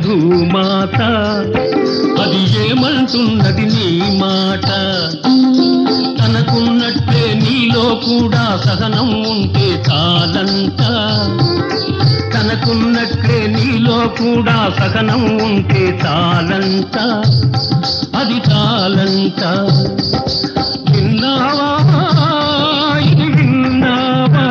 భూమాత అది ఏమంటున్నది నీ మాట తనకున్నట్లే నీలో కూడా సహనం ఉంటే చాలంట తనకున్నట్లే నీలో కూడా సహనం ఉంటే చాలంట అది చాలంట విన్నావా ఇది విన్నావా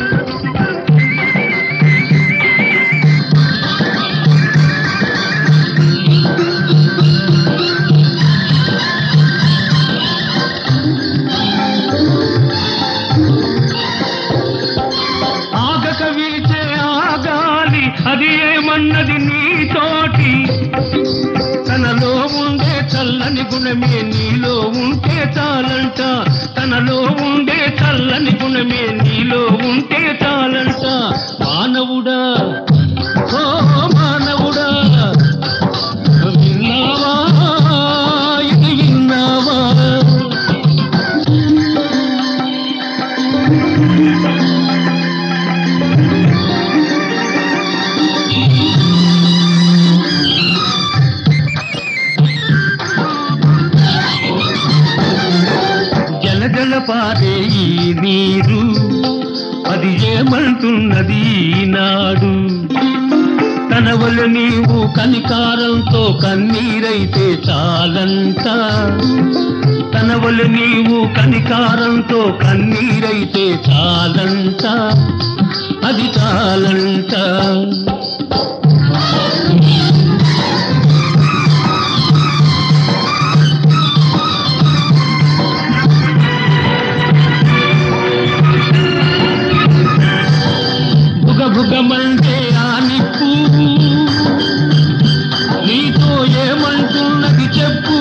ఆగక వీచే ఆగాలి అది ఏమన్నది నీతోటి తనలో ఉండే చల్లని గుణమే నీలో ఉంటే చాలంట తనలో ఉండే చల్లని గుణమే నీలో ఉంటే చాలంట మానవుడా ఓ మానవుడా విన్నావా ఇది విన్నావా జల జల పారే ఈ నీరు అది ఏమంటున్నది ఈనాడు తన వల్ల నీవు కనికారంతో కన్నీరైతే చాలంట తన వల్ల నీవు కనికారంతో కన్నీరైతే చాలంట అది చాలంట బుగ బుగమంటే ఆ నిప్పు నీతో ఏమంటున్నది చెప్పు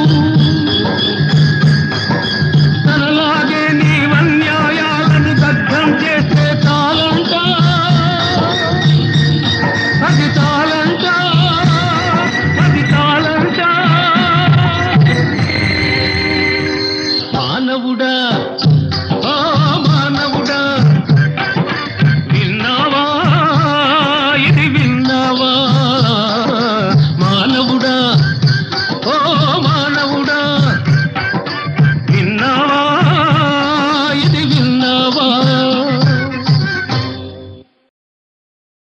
తనలాగే నీ అన్యాయాలను దగ్ధం చేస్తే చాలంట అది చాలంట అది చాలంట మానవుడా